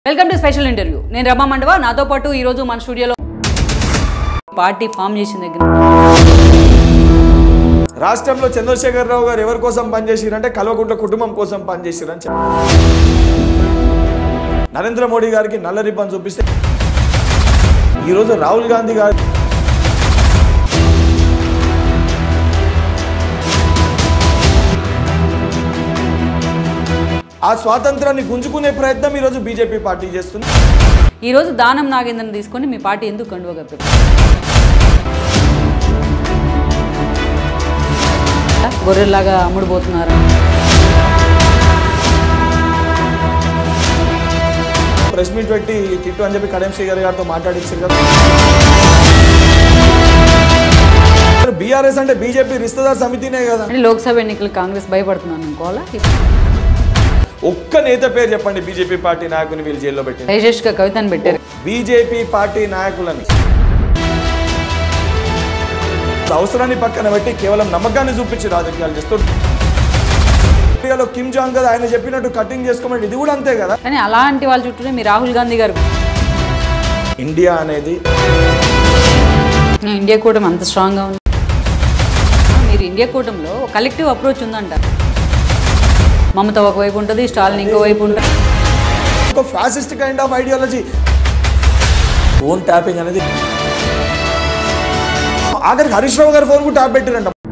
welcome to special interview నేను రమా మండవ నాతో పాటు ఈరోజు మన స్టూడియోలో పార్టీ ఫామ్ చేసిన దగ్గర రాష్ట్రంలో చంద్రశేఖరరావు గారు ఎవరి కోసం పనిచేసిరంటే కల్వకుంట్ల కుటుంబం కోసం పనిచేసిరని చెప్పారు నరేంద్ర మోడీ గారికి నల్ల రిబ్బన్ చూపిస్తే ఈరోజు రాహుల్ గాంధీ గారు ఆ స్వాతంత్రాన్ని గుంజుకునే ప్రయత్నం ఈరోజు బీజేపీ పార్టీ చేస్తుంది ఈరోజు దానం నాగేంద్రని తీసుకొని మీ పార్టీ ఎందుకు కండువ కప్పారు గొర్రెల్లాగా అమ్ముడుపోతున్నారు ప్రెస్ మీట్ పెట్టి తిట్టు అని చెప్పి కడియం శ్రీగారి గారితో మాట్లాడించారు కదా బీఆర్ఎస్ అంటే బీజేపీ రిస్తదార్ సమితినే కదా అంటే లోక్సభ ఎన్నికలు కాంగ్రెస్ భయపడుతున్నాను అనుకోవాలా ఒక్క నేత పేరు చెప్పండి బీజేపీ పార్టీ నాయకుని వీళ్ళు జైల్లో పెట్టి గా కవితను పెట్టారు బీజేపీ పార్టీ నాయకులని అవసరాన్ని పక్కన పెట్టి కేవలం నమ్మకాన్ని చూపించి రాజకీయాలు చేస్తారు ఇండియాలో కిమ్ జాంగ్ కదా ఆయన చెప్పినట్టు కటింగ్ చేసుకోమని ఇది కూడా అంతే కదా కానీ అలాంటి వాళ్ళ చుట్టూనే మీ రాహుల్ గాంధీ గారు ఇండియా అనేది ఇండియా కూటమి అంత స్ట్రాంగ్గా ఉంది మీరు ఇండియా కూటమిలో కలెక్టివ్ అప్రోచ్ ఉందంట మమత ఒకవైపు ఉంటుంది స్టాలిన్ ఇంకోవైపు ఉంటుంది ఒక fascist kind of ideology phone tapping అనేది ఆఖరికి హరీష్ రావు గారి ఫోన్ కూడా ట్యాప్ పెట్టిరంట